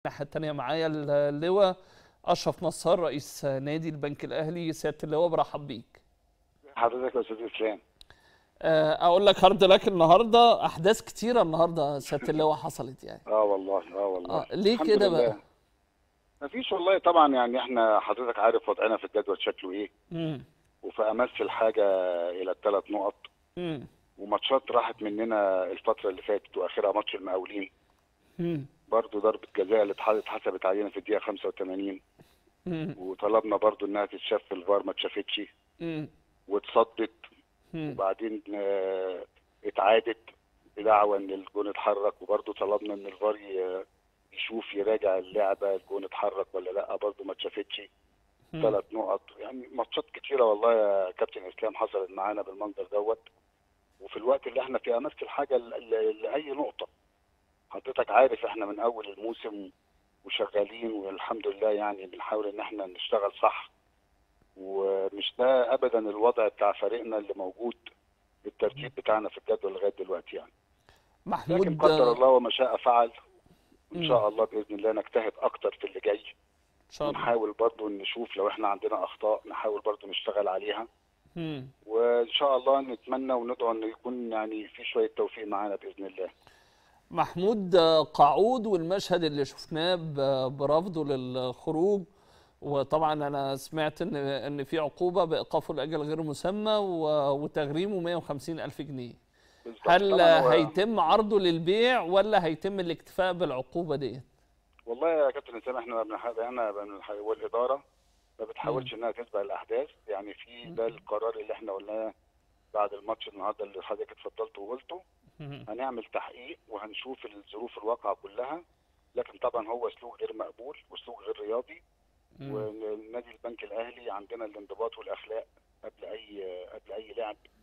الناحيه الثانيه معايا اللواء اشرف نصار رئيس نادي البنك الاهلي سياده اللواء برحب بيك حضرتك يا استاذ اسلام آه، اقول لك هارد لك النهارده احداث كتيره النهارده سياده اللواء حصلت يعني اه والله اه والله آه، ليه الحمد كده لله. بقى؟ مفيش والله طبعا يعني احنا حضرتك عارف وضعنا في الجدول شكله ايه امم وفي امس الحاجه الى الثلاث نقط امم وماتشات راحت مننا الفتره اللي فاتت واخرها ماتش المقاولين امم برضه ضربه جزاء اللي اتح- اتحسبت علينا في الدقيقه 85 امم وطلبنا برضه انها تتشاف في الفار ما اتشافتش امم واتصدت امم وبعدين آه، اتعادت بدعوى ان الجون اتحرك وبرضه طلبنا ان الفار ي- يشوف يراجع اللعبه الجون اتحرك ولا لا برضه ما اتشافتش ثلاث نقط يعني ماتشات كتيره والله يا كابتن اسلام حصلت معانا بالمنظر دوت وفي الوقت اللي احنا فيه امس الحاجه ل- ل- لاي نقطه حضرتك عارف احنا من اول الموسم وشغالين والحمد لله يعني بنحاول ان احنا نشتغل صح ومش ده ابدا الوضع بتاع فريقنا اللي موجود بالترتيب بتاعنا في الجدول لغايه دلوقتي يعني لكن محمود قدر آه، الله وما شاء فعل مم. ان شاء الله باذن الله نجتهد اكتر في اللي جاي ان شاء الله نحاول برضو نشوف لو احنا عندنا اخطاء نحاول برضو نشتغل عليها مم. وان شاء الله نتمنى وندعو ان يكون يعني في شويه توفيق معانا باذن الله محمود آه، قعود والمشهد اللي شفناه ب- برفضه للخروج وطبعا انا سمعت ان ان في عقوبه بايقافه لاجل غير مسمى و- وتغريمه 150 الف جنيه بالظبط. هل طبعاً هو- هيتم عرضه للبيع ولا هيتم الاكتفاء بالعقوبه ديت والله يا كابتن اسامه احنا ما بنح- انا بنح- والاداره ما بتحاولش انها تسبق الاحداث يعني في ده القرار اللي احنا قلناه بعد الماتش النهارده اللي حضرتك اتفضلت وقلته مم. هنعمل تحقيق وهنشوف الظروف الواقعه كلها لكن طبعا هو اسلوب غير مقبول واسلوب غير رياضي مم. ونادي البنك الاهلي عندنا الانضباط والاخلاق قبل اي قبل اي لعب